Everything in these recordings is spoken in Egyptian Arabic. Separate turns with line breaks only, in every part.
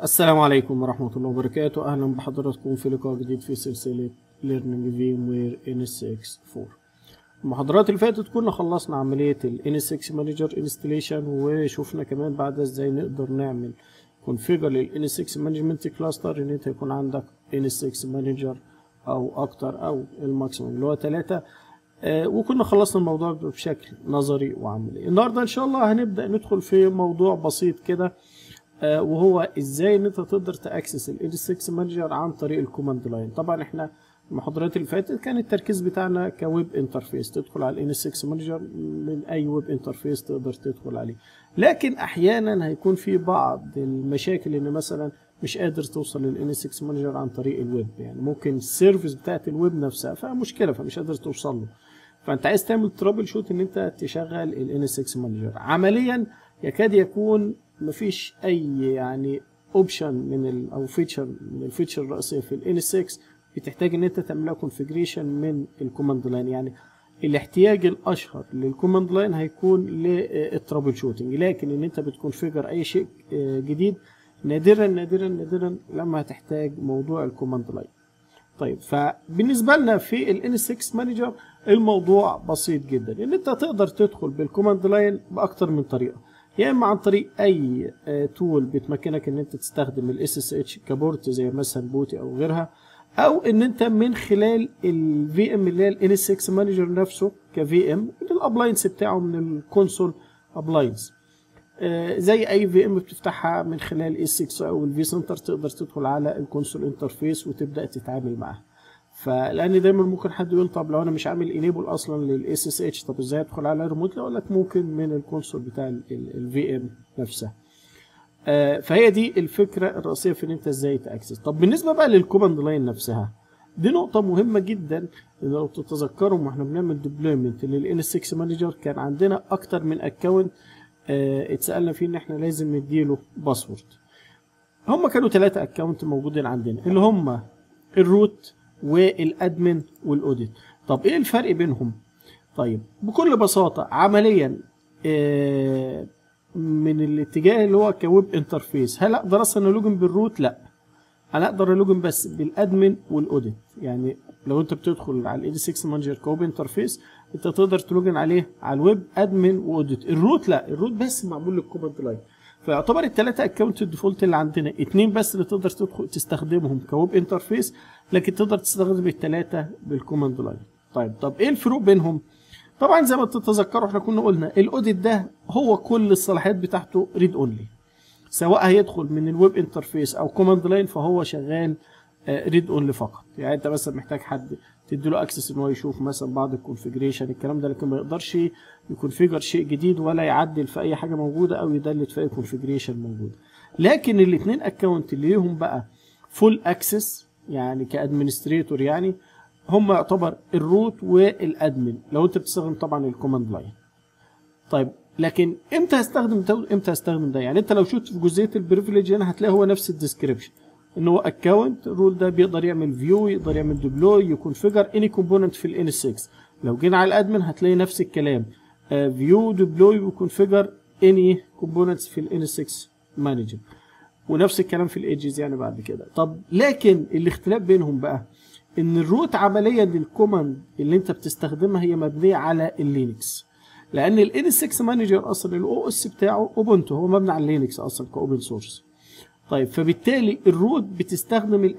السلام عليكم ورحمة الله وبركاته أهلا بحضراتكم في لقاء جديد في سلسلة Learning VMware NSX 4 المحاضرات اللي فاتت كنا خلصنا عملية ال NSX Manager Installation وشوفنا كمان بعد ازاي نقدر نعمل configure لل NSX Management Cluster ان انت يكون عندك NSX Manager او اكتر او الماكسيموم اللي هو 3 آه وكنا خلصنا الموضوع بشكل نظري وعملي النهارده ان شاء الله هنبدأ ندخل في موضوع بسيط كده آه وهو ازاي ان انت تقدر تاكسس ال 6 مانجر عن طريق الكوماند لاين طبعا احنا المحاضرات اللي فاتت كان التركيز بتاعنا كويب انترفيس تدخل على ال 6 مانجر من اي ويب انترفيس تقدر تدخل عليه لكن احيانا هيكون في بعض المشاكل ان مثلا مش قادر توصل لل 6 مانجر عن طريق الويب يعني ممكن السيرفيس بتاعت الويب نفسها فيها مشكله فمش قادر توصل له فانت عايز تعمل ترابل شوت ان انت تشغل ال 6 مانجر عمليا يكاد يكون مفيش اي يعني اوبشن من ال او فيتشر من الفيتشر الرئيسيه في ال N6 بتحتاج ان انت تعملها كونفيجريشن من الكوماند لاين يعني الاحتياج الاشهر للكوماند لاين هيكون للترابل شوتنج لكن ان انت بتكونفيجر اي شيء جديد نادرا نادرا نادرا لما هتحتاج موضوع الكوماند لاين طيب فبالنسبه لنا في ال N6 مانجر الموضوع بسيط جدا ان انت تقدر تدخل بالكوماند لاين باكتر من طريقه يا اما عن طريق اي تول بتمكنك ان انت تستخدم الاس اس اتش كبورت زي مثلا بوتي او غيرها او ان انت من خلال الفي ام اللي هي الان 6 مانجر نفسه كفي ام الابلاينس بتاعه من الكونسول ابلاينس زي اي في ام بتفتحها من خلال اس 6 او الفي سنتر تقدر تدخل على الكونسول انترفيس وتبدا تتعامل معاها فلان دايما ممكن حد يقول طب لو انا مش عامل انيبل اصلا للاس اس اتش طب ازاي ادخل على ريموتلي اقول لك ممكن من الكونسول بتاع الفي ام نفسها آه فهي دي الفكره الرئيسيه في ان انت ازاي تاكسس طب بالنسبه بقى للكوماند لاين نفسها دي نقطة مهمة جدا ان لو تتذكروا واحنا بنعمل ديبلويمنت للان 6 مانجر كان عندنا اكتر من اكونت اه اتسالنا فيه ان احنا لازم نديله باسورد هم كانوا ثلاثة اكونت موجودين عندنا اللي هم الروت والادمن والاوديت طب ايه الفرق بينهم طيب بكل بساطه عمليا آه من الاتجاه اللي هو كويب انترفيس هل اقدر اصلا الوجن بالروت لا انا اقدر الوجن بس بالادمن والاوديت يعني لو انت بتدخل على الاي 6 مانجر كويب انترفيس انت تقدر تلوجن عليه على الويب ادمن واوديت الروت لا الروت بس معمول للكوماند لاين فيعتبر الثلاثه اكونت الديفولت اللي عندنا اتنين بس اللي تقدر تدخل تستخدمهم كويب انترفيس لكن تقدر تستخدم الثلاثه بالكوماند لاين طيب طب ايه الفروق بينهم طبعا زي ما تتذكروا احنا كنا قلنا الاوديت ده هو كل الصلاحيات بتاعته ريد اونلي سواء هيدخل من الويب انترفيس او كوماند لاين فهو شغال ريد اونلي فقط يعني انت مثلا محتاج حد تدي له اكسس ان هو يشوف مثلا بعض الكونفيجريشن الكلام ده لكن ما يقدرش يكونفيجر شيء جديد ولا يعدل في اي حاجه موجوده او يدلت في اي كونفيجريشن موجود لكن الاثنين اكونت اللي ليهم بقى فول اكسس يعني كادمنستريتور يعني هم يعتبر الروت والادمن لو انت بتستخدم طبعا الكوماند لاين طيب لكن امتى هستخدم ده امتى هستخدم ده يعني انت لو شفت في جزئيه البريفليج هنا هتلاقي هو نفس الديسكريبشن ان هو اكونت الرول ده بيقدر يعمل فيو يقدر يعمل ديبلوي يكونفيجر اني كومبوننت في الان 6 لو جينا على الادمن هتلاقي نفس الكلام فيو ديبلوي وكونفيجر اني كومبوننتس في الان 6 مانجر ونفس الكلام في الايدجز يعني بعد كده طب لكن الاختلاف بينهم بقى ان الروت عمليا للكوماند اللي انت بتستخدمها هي مبنيه على اللينكس لان ال 6 مانجر اصلا الاو اس بتاعه اوبنتو هو مبني على اللينكس اصلا كاوبن سورس طيب فبالتالي الروت بتستخدم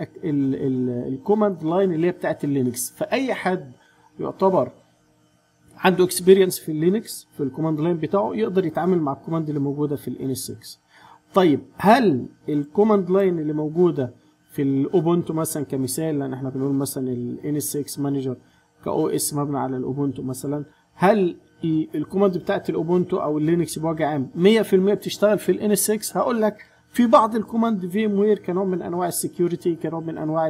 الكوماند لاين اللي هي بتاعت اللينكس فاي حد يعتبر عنده اكسبيرينس في اللينكس في الكوماند لاين بتاعه يقدر يتعامل مع الكوماند اللي موجوده في الان 6 طيب هل الكوماند لاين اللي موجوده في الاوبونتو مثلا كمثال لان احنا بنقول مثلا الان 6 مانجر كاو اس مبني على الاوبونتو مثلا هل الكوماند بتاعت الاوبونتو او اللينكس بوجه عام 100% بتشتغل في الان 6 هقول لك في بعض الكوماند فيم وير كنوع من انواع السكيورتي كنوع من انواع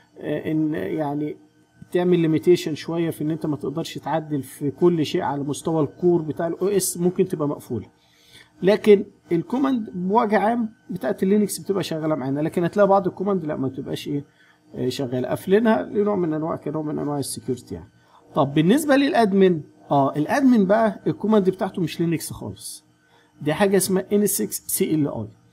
ان يعني تعمل ليميتيشن شويه في ان انت ما تقدرش تعدل في كل شيء على مستوى الكور بتاع الاو اس ممكن تبقى مقفوله لكن الكوماند بوجه عام بتاعت اللينكس بتبقى شغاله معانا لكن هتلاقي بعض الكوماند لا ما بتبقاش ايه شغاله قافلينها لنوع من انواع كنوع من انواع السكيورتي يعني طب بالنسبه للادمن اه الادمن بقى الكوماند بتاعته مش لينكس خالص دي حاجه اسمها ان 6 سي ال اي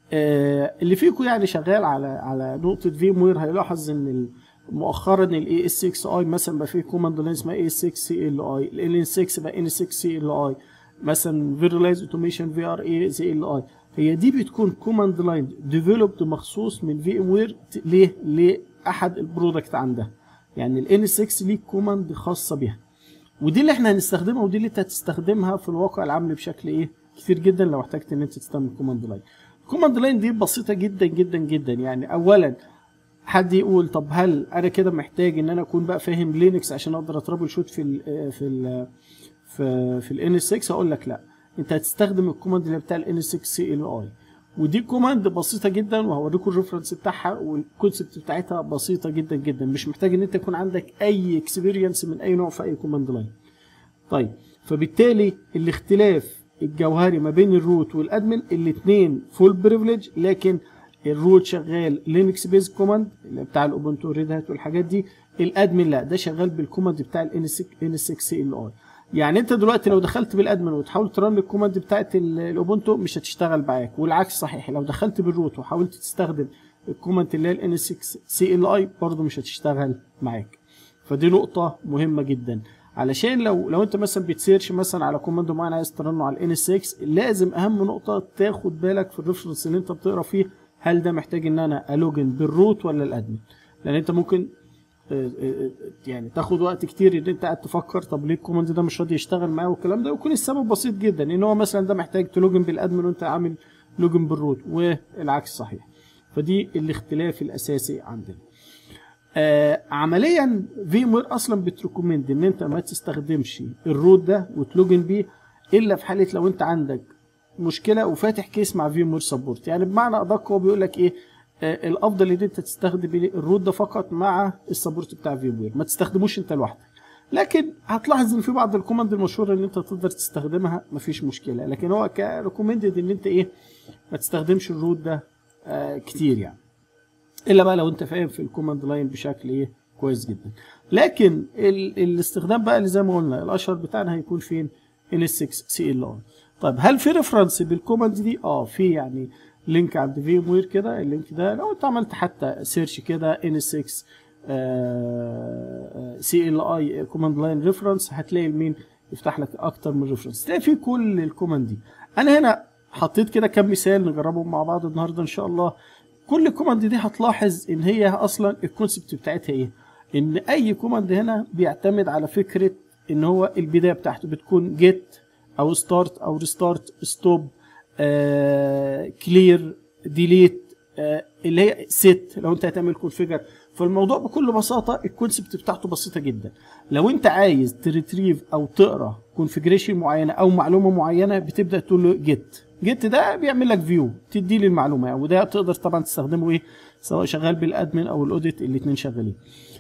آه اللي فيكم يعني شغال على على نقطه فيم وير هيلاحظ ان ال- مؤخرا الاي اس 6 اي مثلا بقى فيه كوماند لاين اسمها اي 6 سي ال اي ال ان 6 بقى ان 6 سي ال اي مثلا فيرلايز اوتوميشن في ار اي سي ال اي هي دي بتكون كوماند لاين ديفلوبد مخصوص من في ام وير ليه لاحد البرودكت عندها يعني ال ان 6 ليه كوماند خاصه بيها ودي اللي احنا هنستخدمها ودي اللي انت هتستخدمها في الواقع العملي بشكل ايه كتير جدا لو احتجت ان انت تستخدم الكوماند لاين الكوماند لاين دي بسيطه جدا جدا جدا يعني اولا حد يقول طب هل انا كده محتاج ان انا اكون بقى فاهم لينكس عشان اقدر اترابل شوت في ال في ال في في الان 6 اقول لك لا انت هتستخدم الكوماند اللي بتاع الان 6 سي ال اي ودي كوماند بسيطه جدا وهوريكم الريفرنس بتاعها والكونسبت بتاعتها بسيطه جدا جدا مش محتاج ان انت يكون عندك اي اكسبيرينس من اي نوع في اي كوماند لاين طيب فبالتالي الاختلاف الجوهري ما بين الروت والادمن الاثنين فول بريفليج لكن الروت شغال لينكس بيز كوماند اللي بتاع الاوبنتو ريد هات والحاجات دي الادمن لا ده شغال بالكوماند بتاع الان 6 سي ال اي يعني انت دلوقتي لو دخلت بالادمن وتحاول ترن الكوماند بتاعت ال- الاوبنتو مش هتشتغل معاك والعكس صحيح لو دخلت بالروت وحاولت تستخدم الكوماند اللي هي الان 6 سي ال اي برضه مش هتشتغل معاك فدي نقطة مهمة جدا علشان لو لو انت مثلا بتسيرش مثلا على كوماند معين عايز ترنه على الان 6 لازم اهم نقطة تاخد بالك في الريفرنس اللي انت بتقرا فيه هل ده محتاج ان انا الوجن بالروت ولا الادمن لان انت ممكن آه، آه، يعني تاخد وقت كتير ان انت قاعد تفكر طب ليه الكوماند ده مش راضي يشتغل معاه والكلام ده ويكون السبب بسيط جدا ان هو مثلا ده محتاج تلوجن بالادمن وانت عامل لوجن بالروت والعكس صحيح فدي الاختلاف الاساسي عندنا آه عمليا في مير اصلا بتريكومند ان انت ما تستخدمش الروت ده وتلوجن بيه الا في حاله لو انت عندك مشكله وفاتح كيس مع في مير سبورت يعني بمعنى ادق هو بيقول لك ايه آه الافضل ان انت تستخدم الروت ده فقط مع السبورت بتاع في مير ما تستخدموش انت لوحدك لكن هتلاحظ ان في بعض الكوماند المشهوره ان انت تقدر تستخدمها مفيش مشكله لكن هو كريكومندد ان انت ايه ما تستخدمش الروت ده آه كتير يعني الا بقى لو انت فاهم في الكوماند لاين بشكل ايه كويس جدا لكن ال الاستخدام بقى اللي زي ما قلنا الاشهر بتاعنا هيكون فين ان اس 6 سي ال اي طيب هل في ريفرنس بالكوماند دي اه في يعني لينك عند في ام وير كده اللينك ده لو انت عملت حتى سيرش كده ان 6 سي ال اي كوماند لاين ريفرنس هتلاقي المين يفتح لك اكتر من ريفرنس تلاقي في كل الكوماند دي انا هنا حطيت كده كام مثال نجربهم مع بعض النهارده ان شاء الله كل كوماند دي هتلاحظ ان هي اصلا الكونسبت بتاعتها ايه ان اي كوماند هنا بيعتمد على فكره ان هو البدايه بتاعته بتكون جيت او ستارت او ريستارت ستوب كلير ديليت اللي هي ست لو انت هتعمل كونفيجر فالموضوع بكل بساطه الكونسبت بتاعته بسيطه جدا لو انت عايز تريتريف او تقرا كونفيجريشن معينه او معلومه معينه بتبدا تقول له جيت جيت ده بيعمل لك فيو تدي لي المعلومه وده تقدر طبعا تستخدمه ايه سواء شغال بالادمن او الاوديت الاثنين شغالين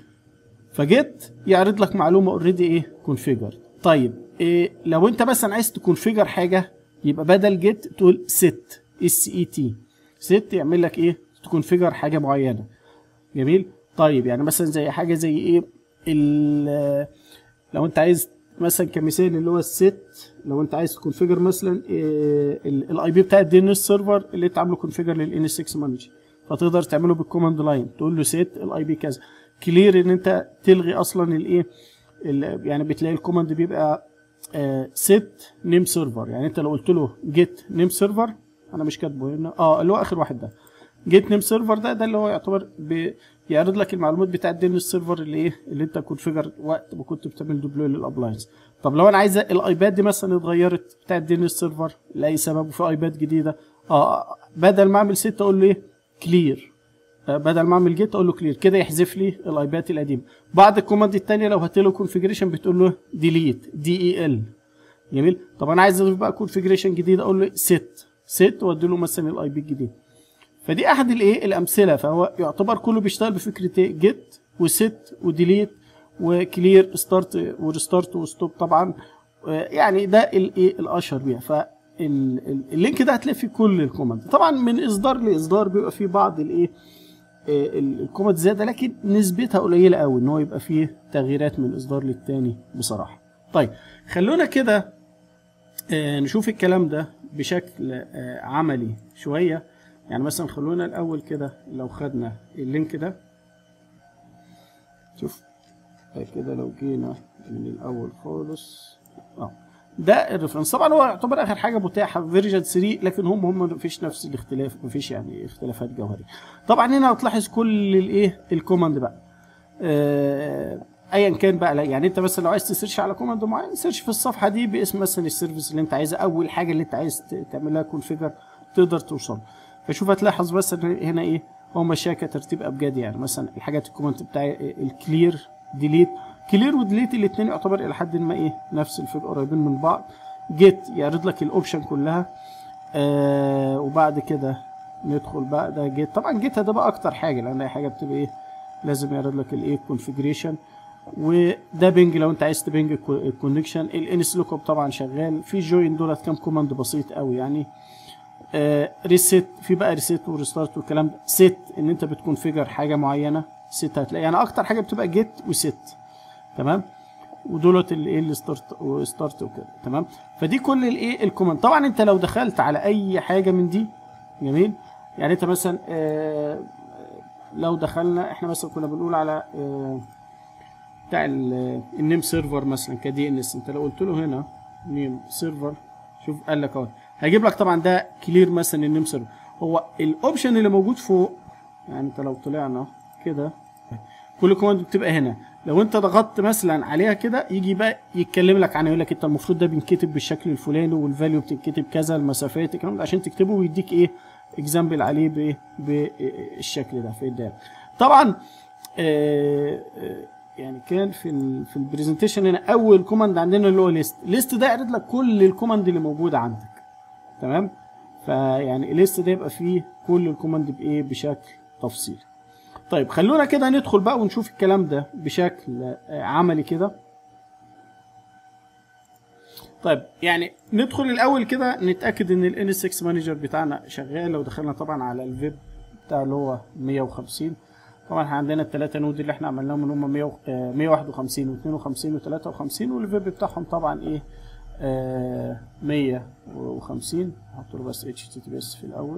فجيت يعرض لك معلومه اوريدي ايه كونفيجر طيب إيه لو انت مثلا عايز تكونفيجر حاجه يبقى بدل جيت تقول ست اس اي تي ست يعمل لك ايه تكونفيجر حاجه معينه جميل طيب يعني مثلا زي حاجه زي ايه ال- لو انت عايز مثلا كمثال اللي هو الست لو انت عايز تكونفيجر مثلا الاي بي بتاع الدي ان اس سيرفر اللي انت عامله كونفيجر للان 6 مانجر فتقدر تعمله بالكوماند لاين تقول له سيت الاي بي كذا كلير ان انت تلغي اصلا الايه ال- يعني بتلاقي الكوماند بيبقى سيت نيم سيرفر يعني انت لو قلت له جيت نيم سيرفر انا مش كاتبه هنا اه اللي هو اخر واحد ده جيت نيم سيرفر ده ده اللي هو يعتبر بيعرض لك المعلومات بتاعه الدي ان اس سيرفر اللي ايه اللي انت كونفيجر وقت ما كنت بتعمل ديبلوي للابلاينس طب لو انا عايز الايباد دي مثلا اتغيرت بتاعه الدي ان اس سيرفر لاي سبب وفي ايباد جديده اه بدل ما اعمل ست اقول له ايه كلير بدل ما اعمل جيت اقول له كلير كده يحذف لي الايباد القديمه بعد الكوماند الثانيه لو هات له كونفيجريشن بتقول له ديليت دي اي ال جميل طب انا عايز اضيف بقى كونفيجريشن جديد اقول له ست ست وادي له مثلا الاي بي الجديد فدي احد الايه الامثله فهو يعتبر كله بيشتغل بفكره ايه جيت وست وديليت وكلير ستارت وريستارت وستوب طبعا يعني ده الايه الاشهر بيها فاللينك ده هتلاقي فيه كل الكوماند طبعا من اصدار لاصدار بيبقى فيه بعض الايه الكوماند زياده لكن نسبتها قليله قوي ان هو يبقى فيه تغييرات من اصدار للتاني بصراحه طيب خلونا كده نشوف الكلام ده بشكل عملي شويه يعني مثلا خلونا الاول كده لو خدنا اللينك ده شوف كده لو جينا من الاول خالص اه ده الريفرنس طبعا هو يعتبر اخر حاجه متاحه في فيرجن 3 لكن هم هم مفيش نفس الاختلاف مفيش يعني اختلافات جوهريه طبعا هنا هتلاحظ كل الايه الكوماند بقى آه ايا كان بقى لا يعني انت مثلا لو عايز تسيرش على كوماند معين سيرش في الصفحه دي باسم مثلا السيرفيس اللي انت عايزها اول حاجه اللي انت عايز تعملها كونفيجر تقدر توصل فشوف هتلاحظ بس هنا ايه هو ماشيه كترتيب ابجدي يعني مثلا الحاجات الكومنت بتاعي الكلير ديليت كلير وديليت الاثنين يعتبر الى حد ما ايه نفس الفكره قريبين من بعض جيت يعرض لك الاوبشن كلها آه وبعد كده ندخل بقى ده جيت طبعا جيت ده بقى اكتر حاجه لان اي حاجه بتبقى ايه لازم يعرض لك الايه كونفيجريشن وده بنج لو انت عايز تبنج الكونكشن الانس لوك اب طبعا شغال في جوين دولت كام كوماند بسيط قوي يعني آه ريسيت في بقى ريسيت وريستارت والكلام ده سيت ان انت بتكونفيجر حاجه معينه سيت هتلاقي يعني اكتر حاجه بتبقى جيت وسيت تمام ودولت الايه الستارت وستارت وكده تمام فدي كل الايه الكوماند طبعا انت لو دخلت على اي حاجه من دي جميل يعني انت مثلا آه لو دخلنا احنا مثلا كنا بنقول على آه بتاع النيم سيرفر مثلا كدي ان اس انت لو قلت له هنا نيم سيرفر شوف قال لك اهو هيجيب لك طبعا ده كلير مثلا النيم سيرفر هو الاوبشن اللي موجود فوق يعني انت لو طلعنا كده كل كوماند بتبقى هنا لو انت ضغطت مثلا عليها كده يجي بقى يتكلم لك عنها يقول لك انت المفروض ده بينكتب بالشكل الفلاني والفاليو بتنكتب كذا المسافات الكلام ده عشان تكتبه ويديك ايه اكزامبل عليه بايه بالشكل ده في الدال طبعا آه يعني كان في ال في البرزنتيشن هنا اول كوماند عندنا اللي هو ليست ليست ده يعرض لك كل الكوماند اللي موجوده عندك تمام فيعني الليست ده يبقى فيه كل الكوماند بايه بشكل تفصيلي طيب خلونا كده ندخل بقى ونشوف الكلام ده بشكل عملي كده طيب يعني ندخل الاول كده نتاكد ان ال N6 مانجر بتاعنا شغال لو دخلنا طبعا على الفيب بتاع اللي هو 150 طبعا احنا عندنا الثلاثه نود اللي احنا عملناهم اللي هم 151 و52 و53 والفيب بتاعهم طبعا ايه آه 150 هحط له بس اتش تي تي بي اس في الاول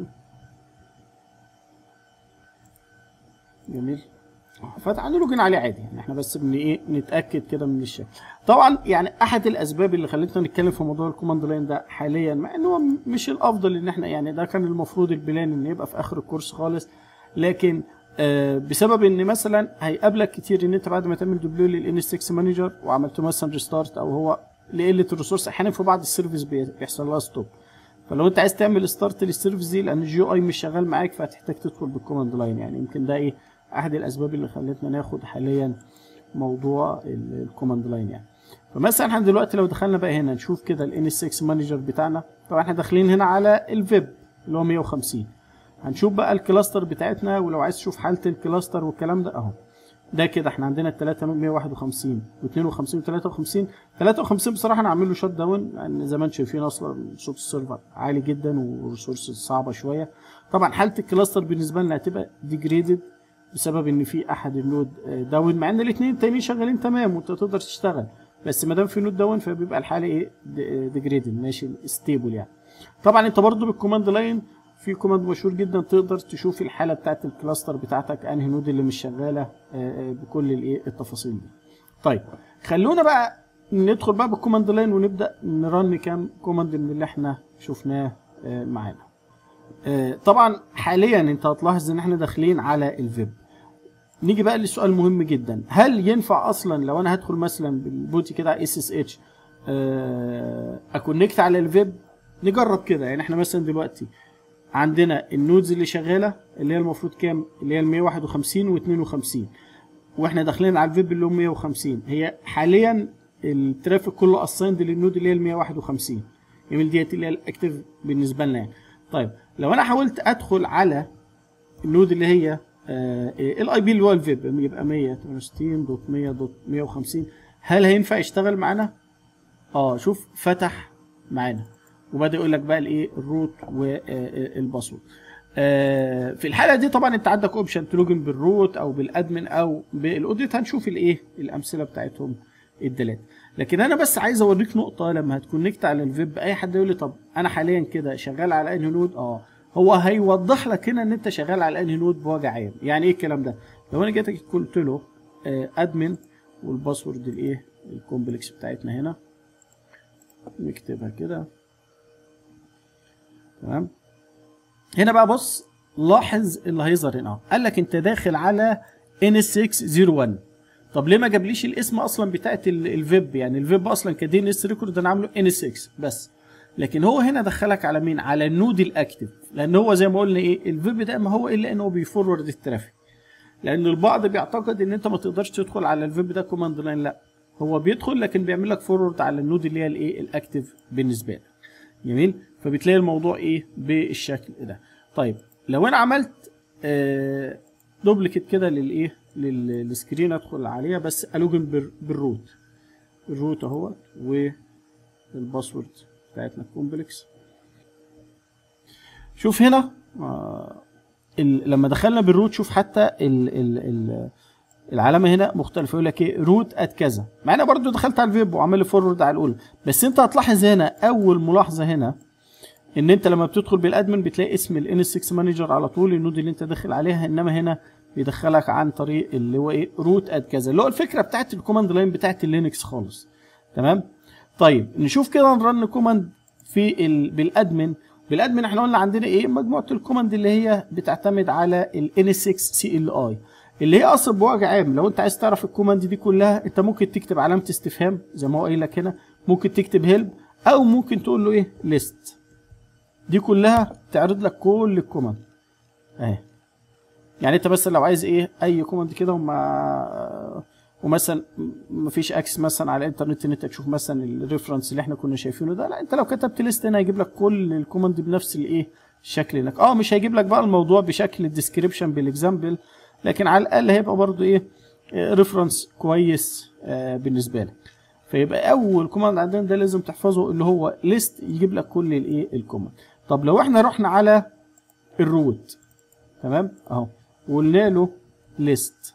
جميل فتعالوا لوجن عليه عادي يعني احنا بس بن ايه نتاكد كده من الشكل طبعا يعني احد الاسباب اللي خلتنا نتكلم في موضوع الكوماند لاين ده حاليا مع ان هو مش الافضل ان احنا يعني ده كان المفروض البلان ان يبقى في اخر الكورس خالص لكن آه بسبب ان مثلا هيقابلك كتير ان انت بعد ما تعمل ديبلوي للان 6 مانجر وعملت مثلا ريستارت او هو لقله الريسورس احيانا في بعض السيرفيس بيحصل لها ستوب فلو انت عايز تعمل ستارت للسيرفيس دي لان الجي اي مش شغال معاك فهتحتاج تدخل بالكوماند لاين يعني يمكن ده ايه احد الاسباب اللي خلتنا ناخد حاليا موضوع الكوماند لاين يعني فمثلا احنا دلوقتي لو دخلنا بقى هنا نشوف كده الان 6 مانجر بتاعنا طبعا احنا داخلين هنا على الفيب اللي هو 150 هنشوف بقى الكلاستر بتاعتنا ولو عايز تشوف حاله الكلاستر والكلام ده اهو ده كده احنا عندنا الثلاثه 151 و52 و53 53 بصراحه انا عامل له شوت داون لان زي ما انتم شايفين اصلا صوت السيرفر عالي جدا وريسورس صعبه شويه طبعا حاله الكلاستر بالنسبه لنا هتبقى ديجريدد بسبب ان في احد النود داون مع ان الاثنين التانيين شغالين تمام وانت تقدر تشتغل بس ما دام في نود داون فبيبقى الحاله ايه ديجريدد ماشي ستيبل يعني طبعا انت برضو بالكوماند لاين في كوماند مشهور جدا تقدر تشوف الحاله بتاعت الكلاستر بتاعتك انهي نود اللي مش شغاله بكل الايه التفاصيل دي طيب خلونا بقى ندخل بقى بالكوماند لاين ونبدا نرن كام كوماند من اللي احنا شفناه معانا طبعا حاليا انت هتلاحظ ان احنا داخلين على الفيب نيجي بقى لسؤال مهم جدا هل ينفع اصلا لو انا هدخل مثلا بالبوتي كده على اس اس اتش اكونكت على الفيب نجرب كده يعني احنا مثلا دلوقتي عندنا النودز اللي شغاله اللي هي المفروض كام اللي هي ال 151 و52 واحنا داخلين على الفيب اللي هو 150 هي حاليا الترافيك كله اسايند للنود اللي هي ال 151 يمكن ديت اللي هي الاكتف بالنسبه لنا يعني طيب لو انا حاولت ادخل على النود اللي هي الاي بي اللي هو الفيب يبقى 168.100.150 هل هينفع يشتغل معانا؟ اه شوف فتح معانا وبدا يقول لك بقى الايه الروت والباسورد آه في الحاله دي طبعا انت عندك اوبشن تلوجن بالروت او بالادمن او بالاوديت هنشوف الايه الامثله بتاعتهم الدلات لكن انا بس عايز اوريك نقطه لما هتكونكت على الفيب اي حد يقول لي طب انا حاليا كده شغال على انهي نود اه هو هيوضح لك هنا ان انت شغال على انهي نود بوجه عام يعني ايه الكلام ده لو انا جيت قلت له ادمن والباسورد الايه الكومبلكس بتاعتنا هنا نكتبها كده تمام هنا بقى بص لاحظ اللي هيظهر هنا قال لك انت داخل على NS601 طب ليه ما جابليش الاسم اصلا بتاعت الفيب يعني الفيب اصلا كدي ان اس ريكورد انا عامله NS6 بس لكن هو هنا دخلك على مين على النود الاكتف لان هو زي ما قلنا ايه الفيب ده ما هو الا انه بيفورورد الترافيك لان البعض بيعتقد ان انت ما تقدرش تدخل على الفيب ده كوماند لاين لا هو بيدخل لكن بيعمل لك فورورد على النود اللي هي الايه الاكتف بالنسبه لك جميل فبتلاقي الموضوع ايه بالشكل ده طيب لو انا عملت آه دوبليكيت كده للايه للسكرين ادخل عليها بس الوجن بالروت الروت اهو والباسورد بتاعتنا كومبلكس شوف هنا آه لما دخلنا بالروت شوف حتى ال ال ال العلامه هنا مختلفه يقول لك ايه روت ات كذا مع انا برضو دخلت على الفيب وعمل لي فورورد على الاولى بس انت هتلاحظ هنا اول ملاحظه هنا ان انت لما بتدخل بالادمن بتلاقي اسم الان 6 مانجر على طول النود اللي انت داخل عليها انما هنا بيدخلك عن طريق اللي هو ايه روت ات كذا اللي هو الفكره بتاعت الكوماند لاين بتاعت اللينكس خالص تمام طيب نشوف كده نرن كوماند في ال... بالادمن بالادمن احنا قلنا عندنا ايه مجموعه الكوماند اللي هي بتعتمد على ال N6 CLI اللي هي اصلا بوجه عام لو انت عايز تعرف الكوماند دي كلها انت ممكن تكتب علامه استفهام زي ما هو قايل لك هنا ممكن تكتب هيلب او ممكن تقول له ايه ليست دي كلها تعرض لك كل الكوماند اهي يعني انت بس لو عايز ايه اي كوماند كده وما ومثلا مفيش اكسس مثلا على الانترنت ان انت تشوف مثلا الريفرنس اللي احنا كنا شايفينه ده لا انت لو كتبت ليست هنا هيجيب لك كل الكوماند بنفس الايه الشكل هناك اه مش هيجيب لك بقى الموضوع بشكل الديسكريبشن بالاكزامبل لكن على الاقل هيبقى برضو ايه ريفرنس كويس آه بالنسبه لك فيبقى اول كوماند عندنا ده لازم تحفظه اللي هو ليست يجيب لك كل الايه الكوماند طب لو احنا رحنا على الروت تمام اهو وقلنا له ليست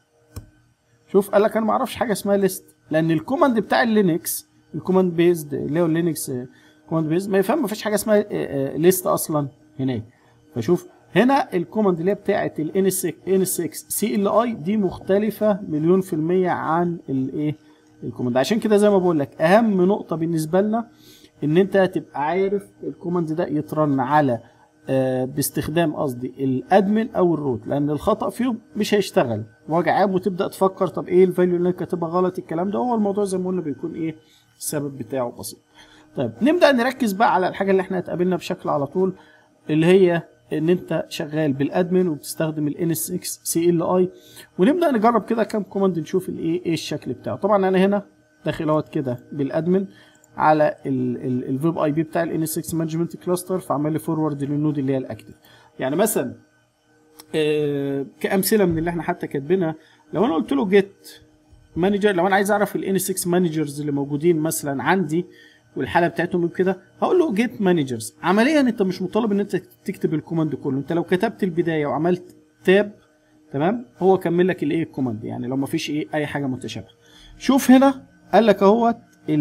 شوف قال لك انا ما اعرفش حاجه اسمها ليست لان الكوماند بتاع اللينكس الكوماند بيزد اللي هو اللينكس كوماند بيزد ما يفهم ما فيش حاجه اسمها ليست اصلا هناك فشوف هنا الكوماند اللي هي بتاعه ال N6 سي ال اي دي مختلفه مليون في الميه عن الايه الكوماند عشان كده زي ما بقول لك اهم نقطه بالنسبه لنا ان انت تبقى عارف الكوماند ده يترن على آه باستخدام قصدي الادمن او الروت لان الخطا فيهم مش هيشتغل وجع عام وتبدا تفكر طب ايه الفاليو اللي انا كاتبها غلط الكلام ده هو الموضوع زي ما قلنا بيكون ايه السبب بتاعه بسيط طيب نبدا نركز بقى على الحاجه اللي احنا اتقابلنا بشكل على طول اللي هي ان انت شغال بالادمن وبتستخدم ال N6 سي ال اي ونبدا نجرب كده كام كوماند نشوف الايه ايه الشكل بتاعه طبعا انا هنا داخل اهوت كده بالادمن على الفيب اي بي بتاع ال N6 مانجمنت كلاستر فعمل لي فورورد للنود اللي هي الاكتف يعني مثلا آه كامثله من اللي احنا حتى كاتبينها لو انا قلت له جيت مانجر لو انا عايز اعرف ال N6 مانجرز اللي موجودين مثلا عندي والحاله بتاعتهم كده هقول له جيت مانجرز عمليا انت مش مطالب ان انت تكتب الكوماند كله انت لو كتبت البدايه وعملت تاب تمام هو كمل لك الايه الكوماند يعني لو ما فيش ايه اي حاجه متشابهه شوف هنا قال لك اهوت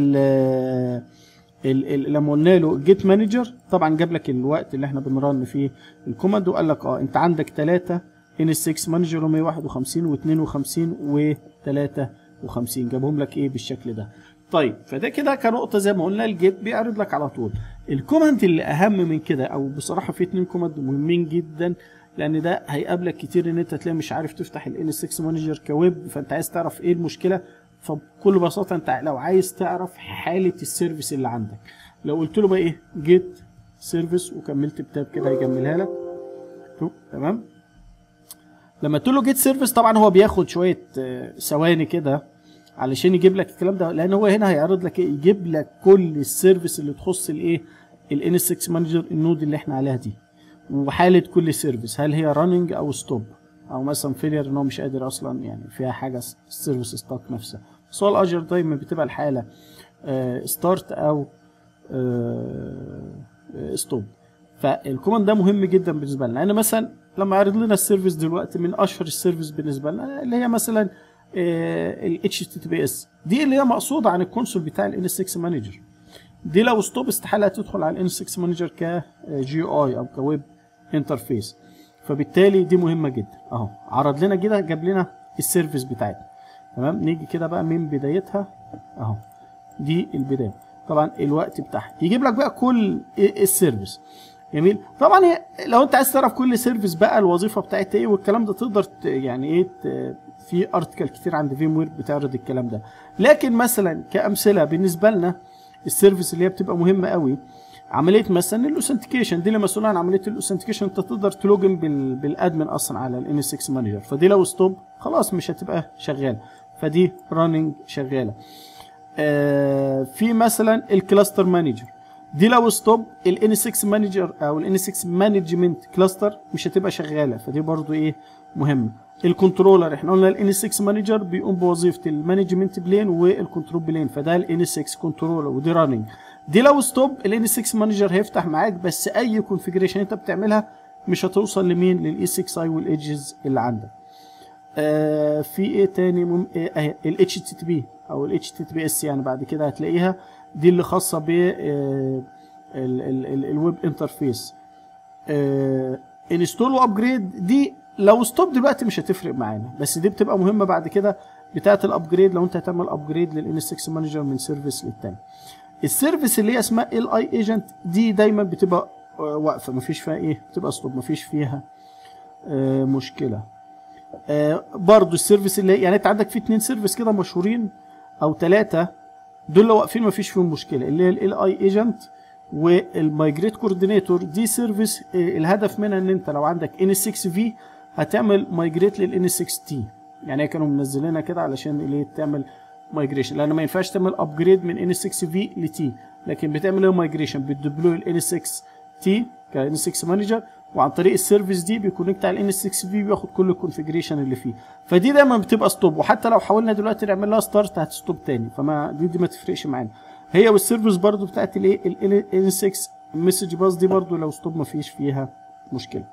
ال لما قلنا له جيت مانجر طبعا جاب لك الوقت اللي احنا بنرن فيه الكوماند وقال لك اه انت عندك 3 ان 6 مانجر 151 و52 و53 جابهم لك ايه بالشكل ده طيب فده كده كنقطه زي ما قلنا الجيت بيعرض لك على طول الكوماند اللي اهم من كده او بصراحه في اتنين كوماند مهمين جدا لان ده هيقابلك كتير ان انت تلاقي مش عارف تفتح ال 6 مانجر كويب فانت عايز تعرف ايه المشكله فبكل بساطه انت لو عايز تعرف حاله السيرفيس اللي عندك لو قلت له بقى ايه جيت سيرفيس وكملت بتاب كده هيكملها لك تمام لما تقول له جيت سيرفيس طبعا هو بياخد شويه ثواني كده علشان يجيب لك الكلام ده لان هو هنا هيعرض لك ايه يجيب لك كل السيرفيس اللي تخص الايه الان 6 مانجر النود اللي احنا عليها دي وحاله كل سيرفيس هل هي راننج او ستوب او مثلا فيلير ان هو مش قادر اصلا يعني فيها حاجه السيرفيس ستاك نفسها بس هو الاجر دايما بتبقى الحاله ستارت او ستوب فالكوماند ده مهم جدا بالنسبه لنا لان مثلا لما يعرض لنا السيرفيس دلوقتي من اشهر السيرفيس بالنسبه لنا اللي هي مثلا ال HTTPS دي اللي هي مقصوده عن الكونسول بتاع ال N6 مانجر دي لو ستوب استحاله تدخل على ال N6 مانجر كجي اي او كويب انترفيس فبالتالي دي مهمه جدا اهو عرض لنا كده جاب لنا السيرفيس بتاعتنا تمام نيجي كده بقى من بدايتها اهو دي البدايه طبعا الوقت بتاعها يجيب لك بقى كل السيرفيس جميل طبعا هي لو انت عايز تعرف كل سيرفيس بقى الوظيفه بتاعتها ايه والكلام ده تقدر ت- يعني ايه ت- في ارتكل كتير عند فيم وير بتعرض الكلام ده لكن مثلا كامثله بالنسبه لنا السيرفيس اللي هي بتبقى مهمه قوي عمليه مثلا الاوثنتيكيشن دي اللي مسؤوله عن عمليه الاوثنتيكيشن انت تقدر تلوجن بال بالادمن اصلا على الان 6 مانجر فدي لو ستوب خلاص مش هتبقى شغاله فدي راننج شغاله آه في مثلا الكلاستر مانجر دي لو ستوب الان 6 مانجر او الان 6 مانجمنت كلاستر مش هتبقى شغاله فدي برضو ايه مهمه الكنترولر احنا قلنا الان 6 مانجر بيقوم بوظيفه المانجمنت بلين والكنترول بلين فده الان 6 كنترولر ودي راننج دي لو ستوب الان 6 مانجر هيفتح معاك بس اي كونفيجريشن انت بتعملها مش هتوصل لمين للاي 6 اي والايدجز اللي عندك آه في ايه تاني مم... إيه اهي ال HTTP او ال HTTPS يعني بعد كده هتلاقيها دي اللي خاصه ب آه الويب انترفيس انستول وابجريد دي لو ستوب دلوقتي مش هتفرق معانا بس دي بتبقى مهمه بعد كده بتاعه الابجريد لو انت هتعمل ابجريد للان 6 مانجر من سيرفيس للتاني السيرفيس اللي هي اسمها ال اي ايجنت دي دايما بتبقى آه، واقفه مفيش فيها ايه بتبقى ستوب مفيش فيها آه، مشكله آه، برضو السيرفيس اللي يعني انت عندك في اتنين سيرفيس كده مشهورين او ثلاثه دول لو واقفين مفيش فيهم مشكله اللي هي ال اي ايجنت والمايجريت كوردينيتور دي سيرفيس آه، الهدف منها ان انت لو عندك ان 6 في هتعمل مايجريت للان 6 تي يعني هي كانوا منزلينها كده علشان اللي تعمل مايجريشن لان ما ينفعش تعمل ابجريد من ان 6 في لتي لكن بتعمل ايه مايجريشن بتدبلوي الان 6 تي كان 6 مانجر وعن طريق السيرفيس دي بيكونكت على الان 6 في بياخد كل الكونفجريشن اللي فيه فدي دايما بتبقى ستوب وحتى لو حاولنا دلوقتي نعمل لها ستارت هتستوب تاني فما دي, دي ما تفرقش معانا هي والسيرفيس برضو بتاعت الايه الان 6 مسج باس دي برضو لو ستوب ما فيش فيها مشكله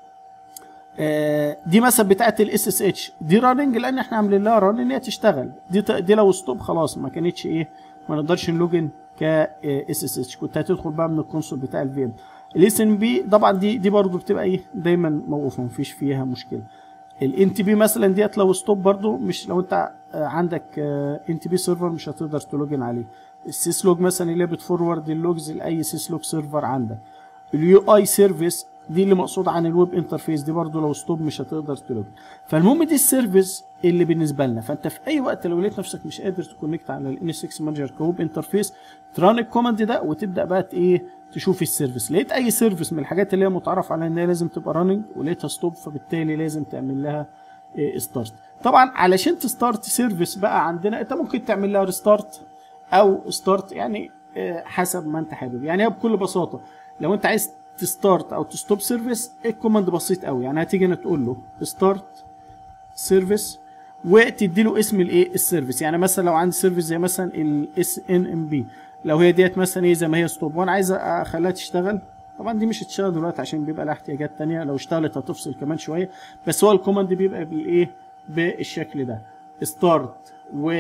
آه، دي مثلا بتاعت الاس اس اتش دي راننج لان احنا عاملين لها ران ان هي تشتغل دي ت- دي لو ستوب خلاص ما كانتش ايه ما نقدرش نلوجن ك اس اس اتش كنت هتدخل بقى من الكونسول بتاع الفي ام الاس ان بي طبعا دي دي برضو بتبقى ايه دايما موقوفه مفيش فيها مشكله الان تي بي مثلا ديت لو ستوب برضو مش لو انت آه، عندك ان تي بي سيرفر مش هتقدر تلوجن عليه السيس لوج مثلا اللي هي بتفورورد اللوجز لاي سيس لوج سيرفر عندك اليو اي سيرفيس دي اللي مقصود عن الويب انترفيس دي برضو لو ستوب مش هتقدر تلوجن فالمهم دي السيرفيس اللي بالنسبه لنا فانت في اي وقت لو لقيت نفسك مش قادر تكونكت على الان 6 مانجر كويب انترفيس تران الكوماند ده وتبدا بقى ت- ايه تشوف السيرفيس لقيت اي سيرفيس من الحاجات اللي هي متعرف عليها ان هي لازم تبقى راننج ولقيتها ستوب فبالتالي لازم تعمل لها ستارت طبعا علشان تستارت سيرفيس بقى عندنا انت ممكن تعمل لها ريستارت او ستارت يعني آه، حسب ما انت حابب يعني هي بكل بساطه لو انت عايز تستارت او تستوب سيرفيس الكوماند بسيط قوي يعني هتيجي هنا تقول له ستارت سيرفيس وتدي له اسم الايه السيرفيس يعني مثلا لو عندي سيرفيس زي مثلا الاس ان ام بي لو هي ديت مثلا ايه زي ما هي ستوب وانا عايز اخليها تشتغل طبعا دي مش هتشتغل دلوقتي عشان بيبقى لها احتياجات تانية لو اشتغلت هتفصل كمان شويه بس هو الكوماند بيبقى بالايه بالشكل ده ستارت و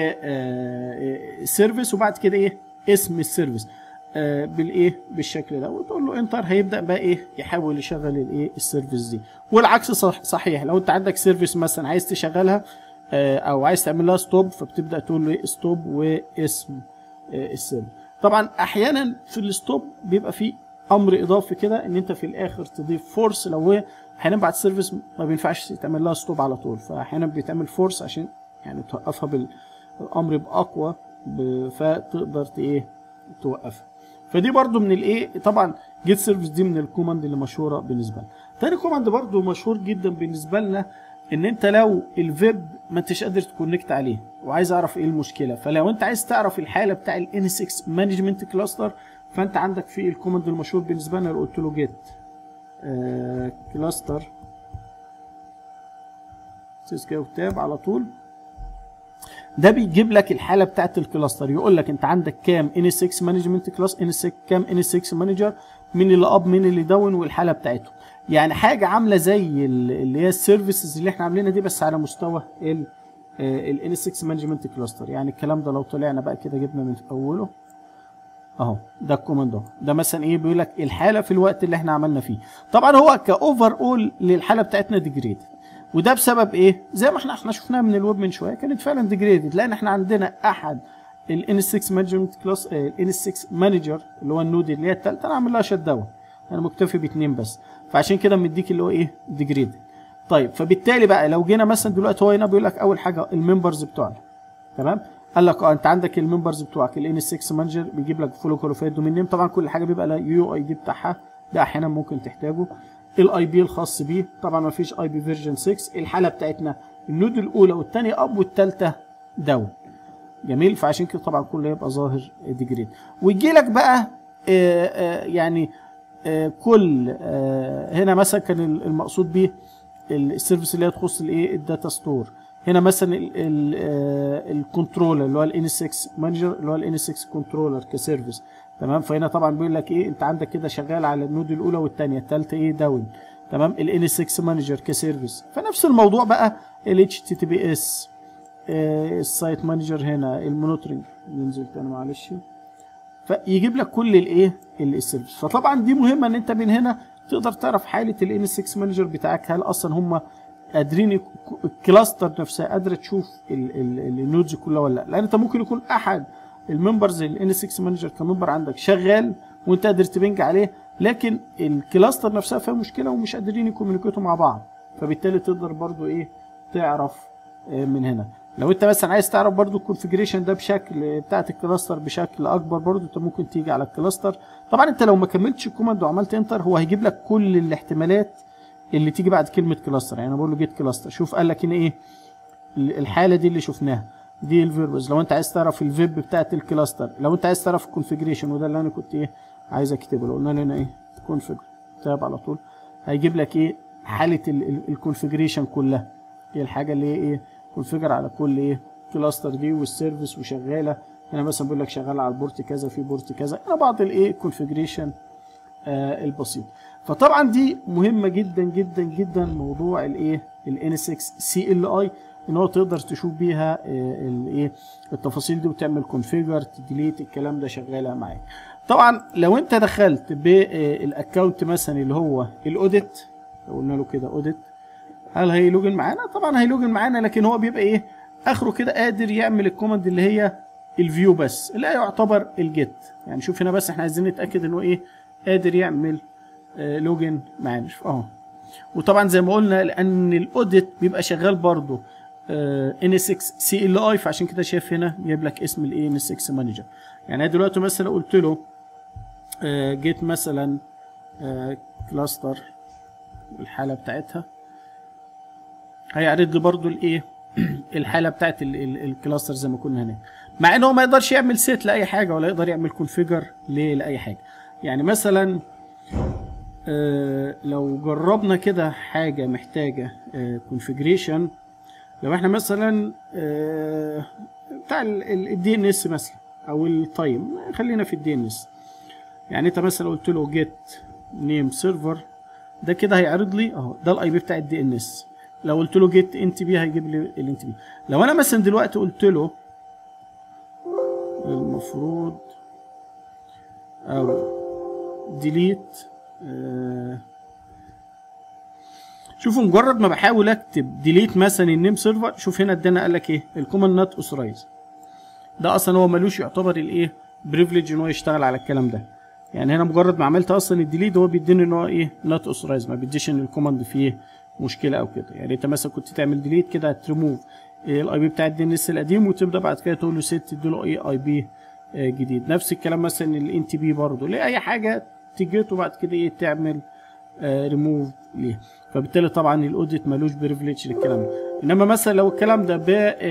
سيرفيس وبعد كده ايه اسم السيرفيس آه، بالايه بالشكل ده وتقول له انتر هيبدا بقى ايه يحاول يشغل الايه السيرفيس دي والعكس صح صحيح لو انت عندك سيرفيس مثلا عايز تشغلها آه، او عايز تعمل لها ستوب فبتبدا تقول له ايه ستوب واسم آه، السيرفيس طبعا احيانا في الستوب بيبقى في امر اضافي كده ان انت في الاخر تضيف فورس لو هو احيانا بعد السيرفيس ما بينفعش تعمل لها ستوب على طول فاحيانا بيتعمل فورس عشان يعني توقفها بالامر باقوى ب- فتقدر ت- ايه توقفها فدي برضو من الايه طبعا جيت سيرفيس دي من الكوماند اللي مشهوره بالنسبه لنا تاني كوماند برضو مشهور جدا بالنسبه لنا ان انت لو الفيب ما انتش قادر تكونكت عليه وعايز اعرف ايه المشكله فلو انت عايز تعرف الحاله بتاع الان 6 مانجمنت كلاستر فانت عندك في الكوماند المشهور بالنسبه لنا اللي قلت له جيت كلاستر سيسكو تاب على طول ده بيجيب لك الحاله بتاعت الكلاستر يقول لك انت عندك كام ان 6 مانجمنت كلاس ان 6 كام ان 6 مانجر مين اللي اب مين اللي داون والحاله بتاعتهم يعني حاجه عامله زي ال- اللي هي السيرفيسز اللي احنا عاملينها دي بس على مستوى ال الان 6 مانجمنت كلاستر يعني الكلام ده لو طلعنا بقى كده جبنا من اوله اهو ده الكوماند اهو ده مثلا ايه بيقول لك الحاله في الوقت اللي احنا عملنا فيه طبعا هو كاوفر اول للحاله بتاعتنا ديجريد وده بسبب ايه زي ما احنا احنا شفناها من الويب من شويه كانت فعلا ديجريدد لان احنا عندنا احد الان 6 مانجمنت كلاس الان 6 مانجر اللي هو النود اللي هي الثالثه انا عامل لها شت داون انا مكتفي باثنين بس فعشان كده مديك اللي هو ايه ديجريد طيب فبالتالي بقى لو جينا مثلا دلوقتي هو هنا بيقول لك اول حاجه الممبرز بتوعنا تمام قال لك اه انت عندك الممبرز بتوعك الان 6 مانجر بيجيب لك فولو كواليفايد دومين نيم طبعا كل حاجه بيبقى لها يو اي دي بتاعها ده احيانا ممكن تحتاجه الاي بي الخاص بيه طبعا ما فيش اي بي فيرجن 6 الحاله بتاعتنا النود الاولى والثانيه اب والثالثه داون جميل فعشان كده طبعا كله يبقى ظاهر ديجريد ويجي لك بقى آه آه يعني آه كل هنا مثلا كان المقصود بيه السيرفيس اللي هي تخص الايه الداتا ستور هنا مثلا الكنترولر اللي هو الان 6 مانجر اللي هو الان 6 كنترولر كسيرفيس تمام فهنا طبعا بيقول لك ايه انت عندك كده شغال على النود الاولى والثانيه الثالثه ايه داون تمام الان 6 مانجر كسيرفيس فنفس الموضوع بقى ال اتش تي تي بي اس السايت مانجر هنا المونيتورنج ننزل تاني معلش فيجيب لك كل الايه السيرفيس فطبعا دي مهمه ان انت من هنا تقدر تعرف حاله الان 6 مانجر بتاعك هل اصلا هم قادرين الكلاستر نفسها قادره تشوف النودز كلها ولا لا لان انت ممكن يكون احد الممبرز الان 6 مانجر كممبر عندك شغال وانت قادر تبنج عليه لكن الكلاستر نفسها فيها مشكله ومش قادرين يكومينيكيتوا مع بعض فبالتالي تقدر برضو ايه تعرف من هنا لو انت مثلا عايز تعرف برضو الكونفجريشن ده بشكل بتاعت الكلاستر بشكل اكبر برضو انت ممكن تيجي على الكلاستر طبعا انت لو ما كملتش الكوماند وعملت انتر هو هيجيب لك كل الاحتمالات اللي تيجي بعد كلمه كلاستر يعني انا بقول له جيت كلاستر شوف قال لك هنا ايه الحاله دي اللي شفناها دي الفيربز لو انت عايز تعرف الفيب بتاعت الكلاستر لو انت عايز تعرف الكونفجريشن وده اللي انا كنت ايه عايز اكتبه لو قلنا لنا ايه كونفج تاب على طول هيجيب لك ايه حاله الكونفجريشن كلها هي الحاجه اللي هي ايه كونفجر على كل ايه كلاستر دي والسيرفيس وشغاله هنا مثلا بيقول لك شغاله على البورت كذا في بورت كذا هنا بعض الايه كونفجريشن آه البسيط فطبعا دي مهمه جدا جدا جدا موضوع الايه الان 6 سي ال اي ان هو تقدر تشوف بيها الايه التفاصيل دي وتعمل كونفيجر تديليت الكلام ده شغاله معاك طبعا لو انت دخلت بالاكونت مثلا اللي هو الاوديت لو قلنا له كده اوديت هل هيلوجن معانا طبعا هيلوجن معانا لكن هو بيبقى ايه اخره كده قادر يعمل الكوماند اللي هي الفيو بس اللي يعتبر الجيت يعني شوف هنا بس احنا عايزين نتاكد ان هو ايه قادر يعمل آه لوجن معانا اهو وطبعا زي ما قلنا لان الاوديت بيبقى شغال برضه ان 6 سي ال اي فعشان كده شايف هنا جايب لك اسم الايه ان 6 مانجر يعني انا دلوقتي مثلا قلت له آه جيت مثلا آه كلاستر الحاله بتاعتها هيعرض لي برضو الايه الحاله بتاعت الكلاستر زي ما كنا هناك مع ان هو ما يقدرش يعمل سيت لاي حاجه ولا يقدر يعمل كونفيجر لاي حاجه يعني مثلا آه لو جربنا كده حاجه محتاجه كونفيجريشن آه لو احنا مثلا آه بتاع الدي ان اس مثلا او التايم خلينا في الدي ان اس يعني انت مثلا قلت له جيت نيم سيرفر ده كده هيعرض لي اهو ده الاي بي بتاع الدي ان اس لو قلت له جيت انت بي هيجيب لي الانت بي لو انا مثلا دلوقتي قلت له المفروض او ديليت آه شوفوا مجرد ما بحاول اكتب ديليت مثلا النيم سيرفر شوف هنا ادانا قال لك ايه الكوماند نوت اوثرايز ده اصلا هو ملوش يعتبر الايه بريفليج ان هو يشتغل على الكلام ده يعني هنا مجرد ما عملت اصلا الديليت هو بيديني ان هو ايه نوت اوثرايز ما بيديش ان الكوماند فيه مشكله او كده يعني انت مثلا كنت تعمل ديليت كده هتريموف الاي بي بتاع الدي ان اس القديم وتبدا بعد كده تقول له ست تديله ايه اي بي جديد نفس الكلام مثلا الان تي بي برضه ليه اي حاجه تيجيت وبعد كده ايه تعمل ريموف ليه فبالتالي طبعا الاوديت ملوش بريفليج للكلام ده انما مثلا لو الكلام ده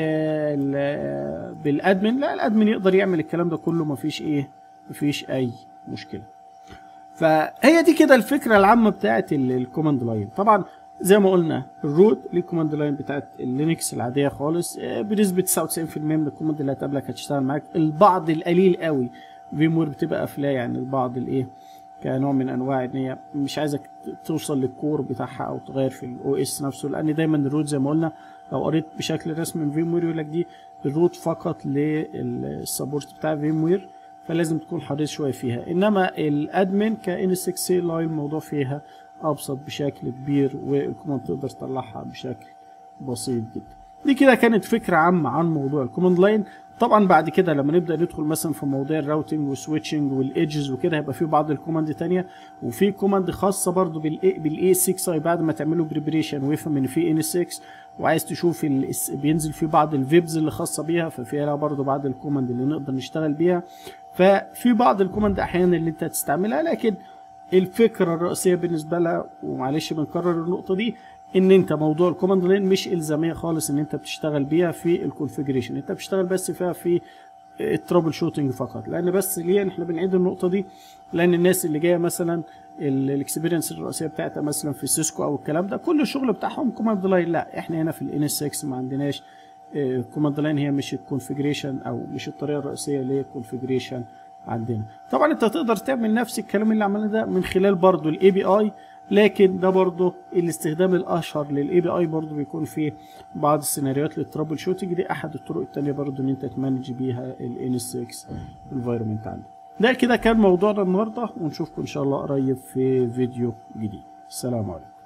بالادمن لا الادمن يقدر يعمل الكلام ده كله مفيش ايه مفيش اي مشكله فهي دي كده الفكره العامه بتاعت الكوماند لاين طبعا زي ما قلنا الروت للكوماند لاين بتاعت اللينكس العاديه خالص بنسبه 99% من الكوماند اللي هتقابلك هتشتغل معاك البعض القليل قوي فيمور بتبقى قافلاه يعني البعض الايه كنوع من انواع ان هي مش عايزك توصل للكور بتاعها او تغير في الاو اس نفسه لان دايما الروت زي ما قلنا لو قريت بشكل رسمي من فيموير يقول لك دي الروت فقط للسبورت بتاع فيموير فلازم تكون حريص شويه فيها انما الادمن كان 6 سي لاين الموضوع فيها ابسط بشكل كبير والكوماند تقدر تطلعها بشكل بسيط جدا دي كده كانت فكره عامه عن موضوع الكوماند لاين طبعا بعد كده لما نبدا ندخل مثلا في مواضيع الراوتنج والسويتشنج والايدجز وكده هيبقى في بعض الكوماند تانية وفي كوماند خاصه برضو بالاي بالاي 6 اي بعد ما تعملوا بريبريشن ويفهم ان في ان 6 وعايز تشوف ال... بينزل في بعض الفيبز اللي خاصه بيها ففيها برضو بعض الكوماند اللي نقدر نشتغل بيها ففي بعض الكوماند احيانا اللي انت هتستعملها لكن الفكره الرئيسيه بالنسبه لها ومعلش بنكرر النقطه دي ان انت موضوع الكوماند لاين مش الزاميه خالص ان انت بتشتغل بيها في الكونفيجريشن انت بتشتغل بس فيها في الترابل شوتنج فقط لان بس ليه احنا بنعيد النقطه دي لان الناس اللي جايه مثلا الاكسبيرينس الرئيسيه بتاعتها مثلا في سيسكو او الكلام ده كل الشغل بتاعهم كوماند لاين لا احنا هنا في الان اس 6 ما عندناش كوماند لاين هي مش الكونفيجريشن او مش الطريقه الرئيسيه للكونفيجريشن عندنا طبعا انت تقدر تعمل نفس الكلام اللي عملناه ده من خلال برضو الاي بي اي لكن ده برضه الاستخدام الاشهر للاي بي اي برضه بيكون في بعض السيناريوهات للترابل شوتنج دي احد الطرق التانية برضه ان انت تمانج بيها الان اس 6 انفايرمنت عندك ده كده كان موضوعنا النهارده ونشوفكم ان شاء الله قريب في فيديو جديد السلام عليكم